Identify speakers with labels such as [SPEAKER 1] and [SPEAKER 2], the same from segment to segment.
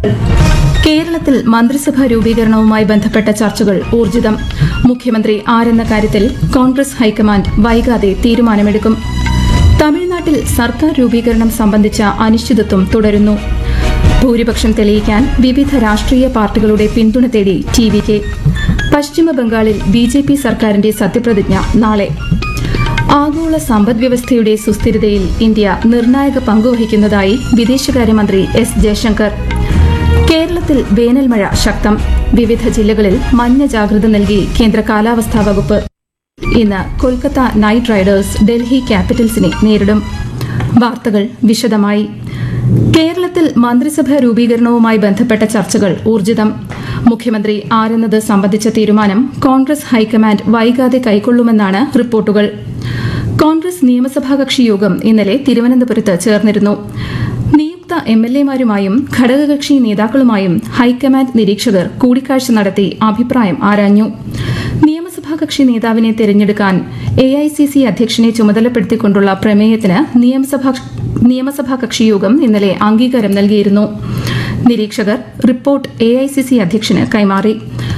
[SPEAKER 1] കേരളത്തിൽ മന്ത്രിസഭാ രൂപീകരണവുമായി ബന്ധപ്പെട്ട ചർച്ചകൾ ഊർജിതം മുഖ്യമന്ത്രി ആരെന്ന കാര്യത്തിൽ കോൺഗ്രസ് ഹൈക്കമാൻഡ് വൈകാതെ തീരുമാനമെടുക്കും തമിഴ്നാട്ടിൽ സർക്കാർ രൂപീകരണം സംബന്ധിച്ച അനിശ്ചിതത്വം തുടരുന്നു ഭൂരിപക്ഷം തെളിയിക്കാൻ വിവിധ രാഷ്ട്രീയ പാർട്ടികളുടെ പിന്തുണ തേടി ടി വി കെ പശ്ചിമ ബംഗാളിൽ ബി ജെ പി സർക്കാരിന്റെ സത്യപ്രതിജ്ഞ നാളെ ആഗോള സമ്പദ്വ്യവസ്ഥയുടെ സുസ്ഥിരതയിൽ ഇന്ത്യ നിർണായക പങ്കുവഹിക്കുന്നതായി വിദേശകാര്യമന്ത്രി എസ് ജയശങ്കർ കേരളത്തിൽ വേനൽ മഴ ശക്തം വിവിധ ജില്ലകളിൽ മഞ്ഞ ജാഗ്രത നൽകി കേന്ദ്ര കാലാവസ്ഥാ വകുപ്പ് ഇന്ന് കൊൽക്കത്ത നൈറ്റ് റൈഡേഴ്സ് ഡൽഹി ക്യാപിറ്റൽസിനെ നേരിടും വാർത്തകൾ വിശദമായി കേരളത്തിൽ മന്ത്രിസഭാ രൂപീകരണവുമായി ബന്ധപ്പെട്ട ചർച്ചകൾ ഊർജിതം മുഖ്യമന്ത്രി ആരെന്നത് സംബന്ധിച്ച തീരുമാനം കോൺഗ്രസ് ഹൈക്കമാൻഡ് വൈകാതെ കൈക്കൊള്ളുമെന്നാണ് റിപ്പോർട്ടുകൾ കോൺഗ്രസ് നിയമസഭാ കക്ഷി യോഗം ഇന്നലെ തിരുവനന്തപുരത്ത് ചേർന്നിരുന്നു നിയുക്ത എം എൽ എമാരുമായും ഘടകകക്ഷി നേതാക്കളുമായും ഹൈക്കമാൻഡ് നിരീക്ഷകർ കൂടിക്കാഴ്ച നടത്തി അഭിപ്രായം ആരാഞ്ഞു നിയമസഭാ കക്ഷി നേതാവിനെ തെരഞ്ഞെടുക്കാൻ എ ഐ സി സി അധ്യക്ഷനെ ചുമതലപ്പെടുത്തിക്കൊണ്ടുള്ള പ്രമേയത്തിന് നിയമസഭാ നിയമസഭാ കക്ഷിയോഗം ഇന്നലെ അംഗീകാരം നൽകിയിരുന്നു നിരീക്ഷകർ report A I C C അധ്യക്ഷന് കൈമാറി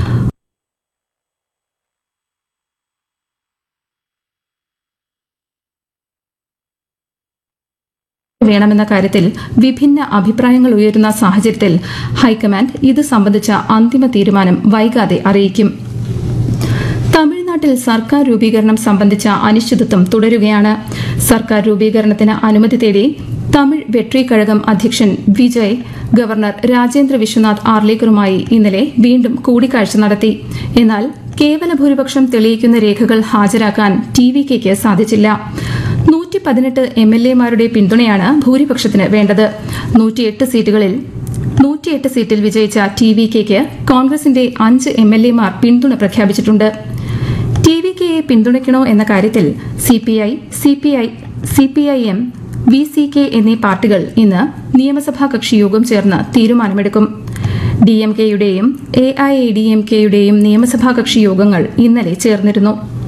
[SPEAKER 1] വേണമെന്ന കാര്യത്തിൽ വിഭിന്ന അഭിപ്രായങ്ങൾ ഉയരുന്ന സാഹചര്യത്തിൽ ഹൈക്കമാൻഡ് ഇത് സംബന്ധിച്ച അന്തിമ തീരുമാനം വൈകാതെ അറിയിക്കും തമിഴ്നാട്ടിൽ സർക്കാർ രൂപീകരണം സംബന്ധിച്ച അനിശ്ചിതത്വം തുടരുകയാണ് സർക്കാർ രൂപീകരണത്തിന് അനുമതി തേടി തമിഴ് വെട്രി കഴകം അധ്യക്ഷൻ വിജയ് ഗവർണർ രാജേന്ദ്ര വിശ്വനാഥ് ആർലേക്കറുമായി ഇന്നലെ വീണ്ടും കൂടിക്കാഴ്ച നടത്തി എന്നാൽ കേവല ഭൂരിപക്ഷം തെളിയിക്കുന്ന രേഖകൾ ഹാജരാക്കാൻ ടി വി കെക്ക് സാധിച്ചില്ല നൂറ്റി പതിനെട്ട് എം എൽ എമാരുടെ പിന്തുണയാണ് ഭൂരിപക്ഷത്തിന് വേണ്ടത് നൂറ്റിയെട്ട് സീറ്റുകളിൽ നൂറ്റിയെട്ട് സീറ്റിൽ വിജയിച്ച ടി വി കെക്ക് കോൺഗ്രസിന്റെ അഞ്ച് എം എൽ എമാർ പിന്തുണ പ്രഖ്യാപിച്ചിട്ടുണ്ട് ടി വി കെയെ പിന്തുണയ്ക്കണോ എന്ന കാര്യത്തിൽ C P I C P I C P I M V C K എന്നീ പാർട്ടികൾ ഇന്ന് നിയമസഭാ കക്ഷി യോഗം ചേർന്ന് തീരുമാനമെടുക്കും ഡി എം കെയുടെയും A I A D M കെയുടെയും നിയമസഭാ കക്ഷി യോഗങ്ങൾ ഇന്നലെ ചേർന്നിരുന്നു